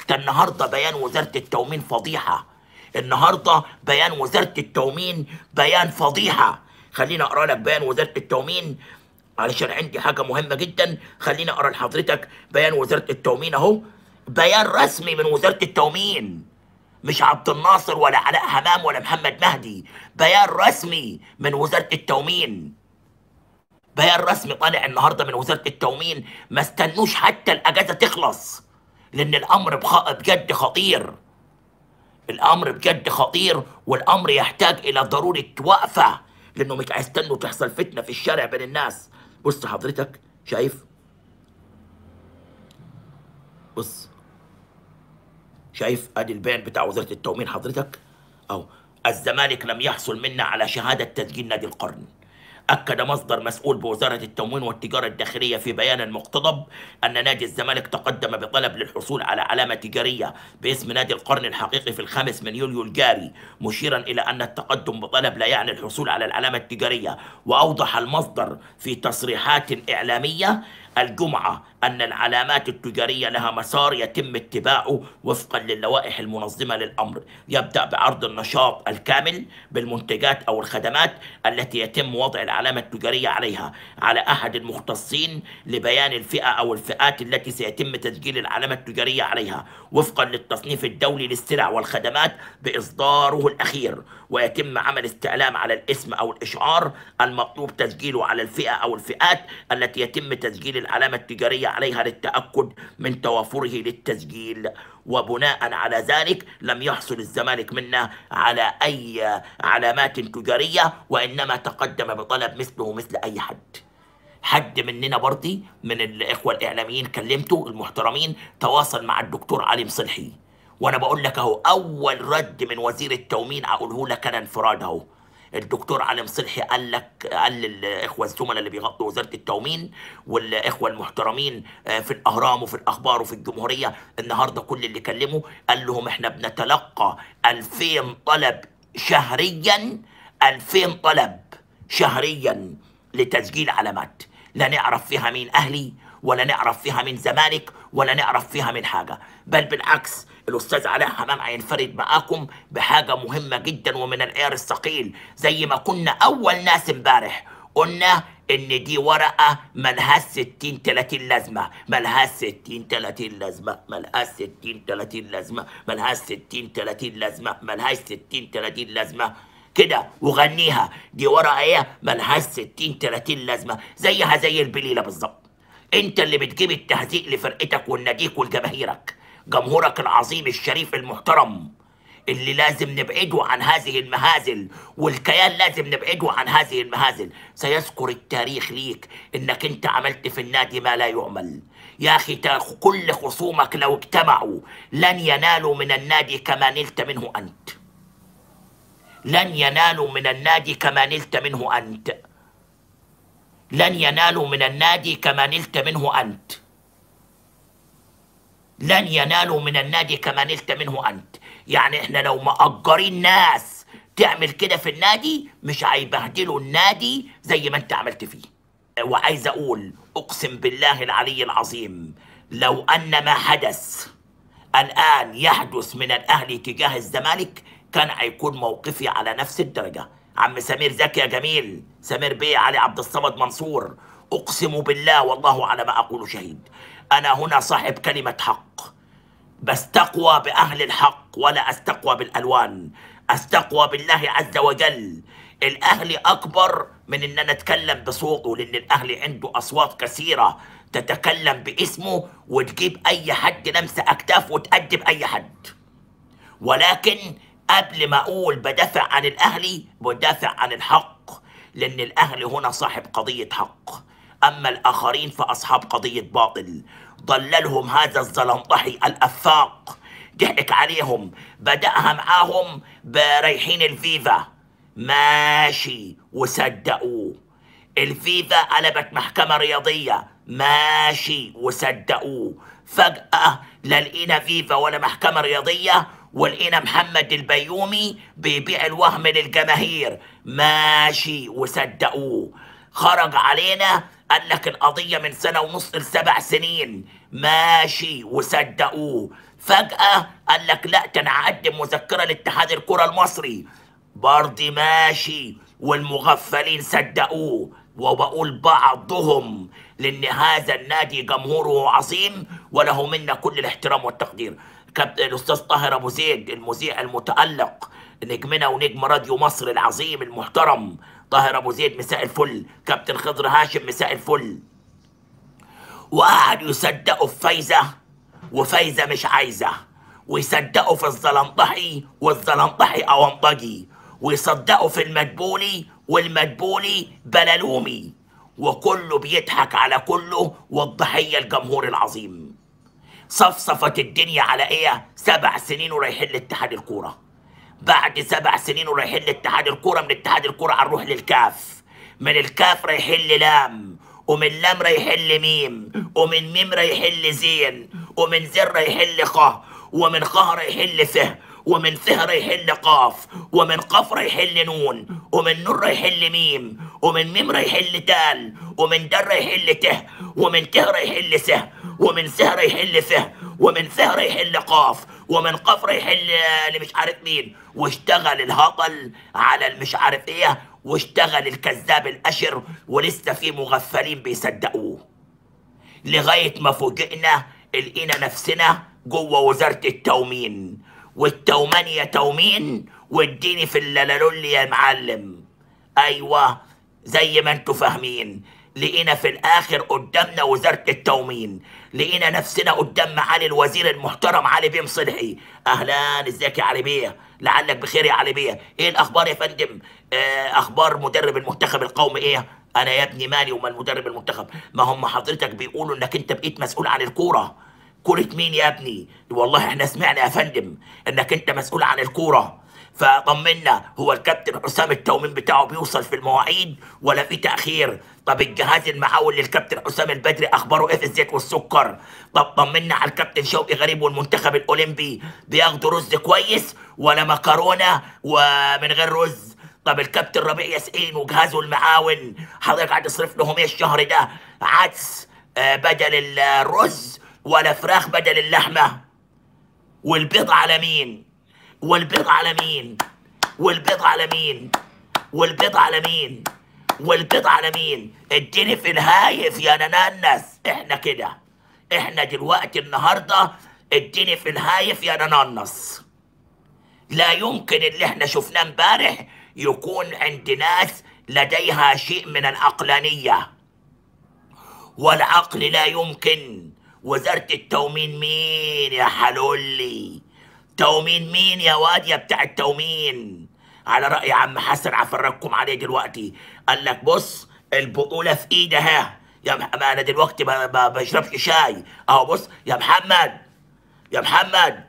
ده النهارده بيان وزاره التومين فضيحه النهارده بيان وزاره التومين بيان فضيحه خليني اقرا لك بيان وزاره التومين علشان عندي حاجه مهمه جدا خليني اقرا لحضرتك بيان وزاره التومين اهو بيان رسمي من وزاره التومين مش عبد الناصر ولا علاء همام ولا محمد مهدي بيان رسمي من وزاره التومين بيان رسمي طالع النهارده من وزاره التومين ما استنوش حتى الاجازه تخلص لان الامر بخ... بجد خطير الامر بجد خطير والامر يحتاج الى ضروره وقفه لانه مش هيستنوا تحصل فتنه في الشارع بين الناس بص حضرتك شايف بص شايف ادي البيان بتاع وزاره التومين حضرتك او الزمالك لم يحصل منا على شهاده تسجيل نادي القرن أكد مصدر مسؤول بوزارة التموين والتجارة الداخلية في بيان مقتضب أن نادي الزمالك تقدم بطلب للحصول على علامة تجارية باسم نادي القرن الحقيقي في الخامس من يوليو الجاري مشيرا إلى أن التقدم بطلب لا يعني الحصول على العلامة التجارية وأوضح المصدر في تصريحات إعلامية الجمعة أن العلامات التجارية لها مسار يتم اتباعه وفقا للوائح المنظمة للأمر يبدأ بعرض النشاط الكامل بالمنتجات أو الخدمات التي يتم وضع العلامة التجارية عليها على أحد المختصين لبيان الفئة أو الفئات التي سيتم تسجيل العلامة التجارية عليها وفقا للتصنيف الدولي للسلع والخدمات بإصداره الأخير ويتم عمل استعلام على الاسم أو الإشعار المطلوب تسجيله على الفئة أو الفئات التي يتم تسجيل العلامة التجارية عليها للتأكد من توافره للتسجيل وبناء على ذلك لم يحصل الزمالك منا على أي علامات تجارية وإنما تقدم بطلب مثله مثل أي حد حد مننا برضي من الإخوة الإعلاميين كلمته المحترمين تواصل مع الدكتور علي مصلحي وأنا بقول لك أهو أول رد من وزير التومين أقوله لك أنا انفراد أهو الدكتور علي مصلحي قال لك قال للاخوه الزملاء اللي بيغطوا وزاره التومين والاخوه المحترمين آه، في الاهرام وفي الاخبار وفي الجمهوريه النهارده كل اللي كلموا قال لهم احنا بنتلقى 2000 طلب شهريا 2000 طلب شهريا لتسجيل علامات لا نعرف فيها مين اهلي ولا نعرف فيها مين زمالك ولا نعرف فيها من حاجه بل بالعكس الاستاذ علاء حمام هينفرد معاكم بحاجه مهمه جدا ومن العيار الثقيل زي ما كنا اول ناس امبارح قلنا ان دي ورقه ملهاش 60 30 لازمه ملهاش 60 30 لازمه ملهاش 60 30 لازمه ملهاش 60 30 لازمه ملهاش 60 30 لازمه كده وغنيها دي ورقه ايه ملهاش 60 30 لازمه زيها زي البليله بالظبط انت اللي بتجيب التهزيء لفرقتك ولناديك ولجماهيرك جمهورك العظيم الشريف المحترم اللي لازم نبعده عن هذه المهازل والكيان لازم نبعده عن هذه المهازل سيذكر التاريخ ليك انك انت عملت في النادي ما لا يعمل يا اخي تا- كل خصومك لو اجتمعوا لن ينالوا من النادي كما نلت منه انت لن ينالوا من النادي كما نلت منه انت لن ينالوا من النادي كما نلت منه انت لن ينالوا من النادي كما نلت منه انت يعني احنا لو مأجرين ناس تعمل كده في النادي مش هيبهدلوا النادي زي ما انت عملت فيه وعايز اقول اقسم بالله العلي العظيم لو ان ما حدث الان يحدث من الاهلي تجاه الزمالك كان هيكون موقفي على نفس الدرجه عم سمير زكي يا جميل سمير بيه علي عبد الصمد منصور اقسم بالله والله على ما اقول شهيد انا هنا صاحب كلمه حق بستقوى باهل الحق ولا استقوى بالالوان استقوى بالله عز وجل الاهلي اكبر من ان انا اتكلم بصوته لان الاهلي عنده اصوات كثيره تتكلم باسمه وتجيب اي حد لمسه اكتاف وتأدب اي حد ولكن قبل ما اقول بدافع عن الاهلي بدافع عن الحق لان الاهلي هنا صاحب قضيه حق اما الاخرين فاصحاب قضيه باطل ضللهم هذا الزلنطحي الافاق ضحك عليهم بداها معاهم برايحين الفيفا ماشي وصدقوه الفيفا قلبت محكمة رياضية ماشي وصدقوه فجأة لا لقينا فيفا ولا محكمة رياضية ولقينا محمد البيومي بيبيع الوهم للجماهير ماشي وصدقوه خرج علينا قال لك القضية من سنة ونص لسبع سنين ماشي وصدقوه فجأة قال لك لا ده انا هقدم مذكرة لاتحاد الكرة المصري برضه ماشي والمغفلين صدقوه وبقول بعضهم لان هذا النادي جمهوره عظيم وله منا كل الاحترام والتقدير كابتن الاستاذ طاهر ابو زيد المذيع المتالق نجمنا ونجم راديو مصر العظيم المحترم طاهر ابو زيد مساء الفل كابتن خضر هاشم مساء الفل وقعدوا يصدقوا في فايزه وفايزه مش عايزه ويصدقوا في الزلنطحي والزلنطحي اونطجي ويصدقوا في المدبولي والمدبولي بلالومي وكله بيضحك على كله والضحيه الجمهور العظيم صفصفت الدنيا على ايه سبع سنين ورايحين لاتحاد الكوره بعد سبع سنين ورايحين لاتحاد الكوره من اتحاد الكوره هنروح للكاف من الكاف رايحين للام ومن لام رايحين لميم ومن ميم رايحين لزين ومن زين رايحين لخ ومن خ رايحين لفه ومن فه رايحين لقاف ومن قاف رايحين لنون ومن نون رايحين لميم ومن ميم رايحين لتال ومن دال رايحين لته ومن ته رايحين لسه ومن سه رايحين لفه ومن فه رايحين لقاف ومن قاف رايحين ل- لمش عارف مين واشتغل الهطل على المش عارف ايه واشتغل الكذاب الاشر ولسه في مغفلين بيصدقوه لغاية ما فوجئنا لقينا نفسنا جوه وزارة التومين والتومان يا تومين واديني في اللالولي يا معلم ايوه زي ما انتوا فاهمين لقينا في الاخر قدامنا وزارة التومين لقينا نفسنا قدام معالي الوزير المحترم علي بيه مصلحي اهلا ازيك يا علي بيه لعلك بخير يا علي بيه ايه الاخبار يا فندم آه اخبار مدرب المنتخب القومي ايه انا يا ابني مالي وما المدرب المنتخب ما هم حضرتك بيقولوا انك انت بقيت مسؤول عن الكوره كرة مين يا ابني والله احنا سمعنا يا فندم انك انت مسؤول عن الكوره فطمنا هو الكابتن حسام التومين بتاعه بيوصل في المواعيد ولا في تاخير طب الجهاز المعاون للكابتن حسام البدري اخباره ايه في الزيت والسكر طب طمنا على الكابتن شوقي غريب والمنتخب الاولمبي بياخدوا رز كويس ولا مكرونه ومن غير رز طب الكابتن ربيع ياسين وجهازه المعاون حضرتك هتصرف لهم ايه الشهر ده عدس آه، بدل الرز ولا فراخ بدل اللحمه والبيض على مين والبيض على مين والبيض على مين والبيض على مين والبيض على مين اديني في الهايف يا ننانس احنا كده احنا دلوقتي النهارده اديني في الهايف يا ننانس لا يمكن اللي احنا شفناه امبارح يكون عند ناس لديها شيء من العقلانيه والعقل لا يمكن وزارة التومين مين يا حلولي تومين مين يا واد يا بتاع التومين على رأي عم حسن هفرجكم عليه دلوقتي قال لك بص البطولة في ايدها يا مح... ما انا دلوقتي ما ما بشربش شاي اهو بص يا محمد يا محمد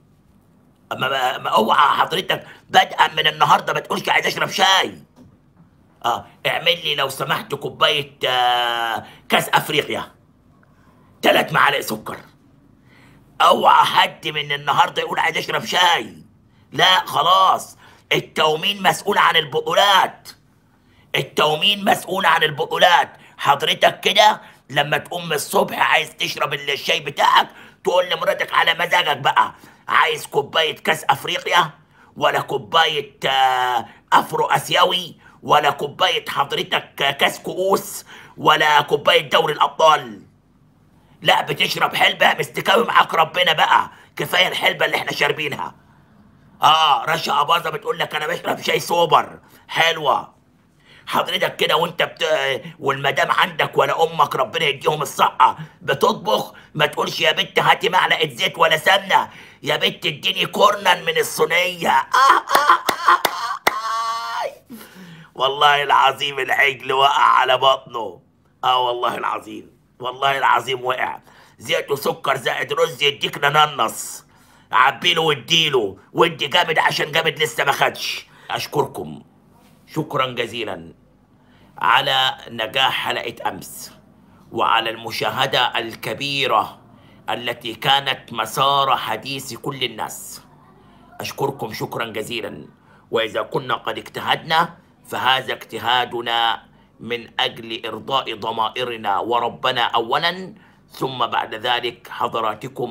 ما, ما, ما اوعى حضرتك بدءا من النهارده ما تقولش عايز اشرب شاي اه اعمل لي لو سمحت كوبايه آه كاس افريقيا ثلاث معالق سكر اوعى حد من النهارده يقول عايز اشرب شاي لا خلاص التومين مسؤول عن البطولات التومين مسؤول عن البطولات حضرتك كده لما تقوم من الصبح عايز تشرب الشاي بتاعك تقول لمراتك على مزاجك بقى عايز كوباية كاس أفريقيا ولا كوباية آه، أفرو آسيوي ولا كوباية حضرتك آه، كاس كؤوس ولا كوباية دوري الأبطال لا بتشرب حلبة مستكاوي معاك ربنا بقى كفاية الحلبة اللي احنا شاربينها اه رشا أباظة بتقول لك أنا بشرب شاي سوبر حلوة حضرتك كده وانت بت... والمدام عندك ولا امك ربنا يديهم الصحه بتطبخ ما تقولش يا بنت هاتي معلقه زيت ولا سمنه يا بنت اديني كورنر من الصينيه آه آه آه آه آه. والله العظيم العجل وقع على بطنه اه والله العظيم والله العظيم وقع زيت وسكر زائد رز يديك ننص عبيله واديله وادي جامد عشان جامد لسه ما خدش اشكركم شكرا جزيلا على نجاح حلقة أمس وعلى المشاهدة الكبيرة التي كانت مسار حديث كل الناس أشكركم شكرا جزيلا وإذا كنا قد اجتهدنا فهذا اجتهادنا من أجل إرضاء ضمائرنا وربنا أولا ثم بعد ذلك حضراتكم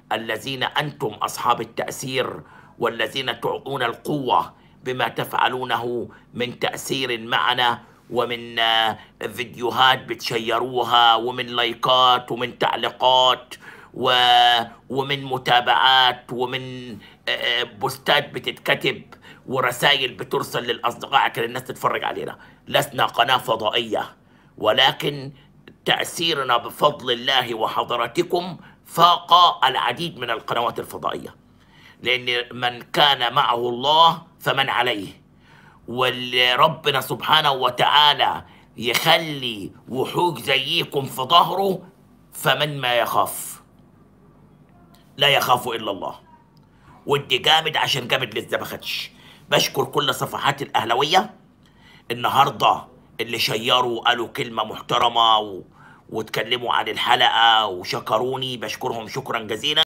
الذين أنتم أصحاب التأثير والذين تعطون القوة بما تفعلونه من تأثير معنا ومن آه، فيديوهات بتشيروها ومن لايكات ومن تعليقات و... ومن متابعات ومن آه، بوستات بتتكتب ورسائل بترسل للأصدقاء عشان الناس تتفرج علينا لسنا قناة فضائية ولكن تأثيرنا بفضل الله وحضرتكم فاق العديد من القنوات الفضائية لأن من كان معه الله فمن عليه واللي ربنا سبحانه وتعالى يخلي وحوش زيكم في ظهره فمن ما يخاف لا يخاف إلا الله ودي جامد عشان جامد لسه ما خدش بشكر كل صفحات الأهلوية النهارده اللي شيروا قالوا كلمة محترمة و... واتكلموا عن الحلقة وشكروني بشكرهم شكرا جزيلا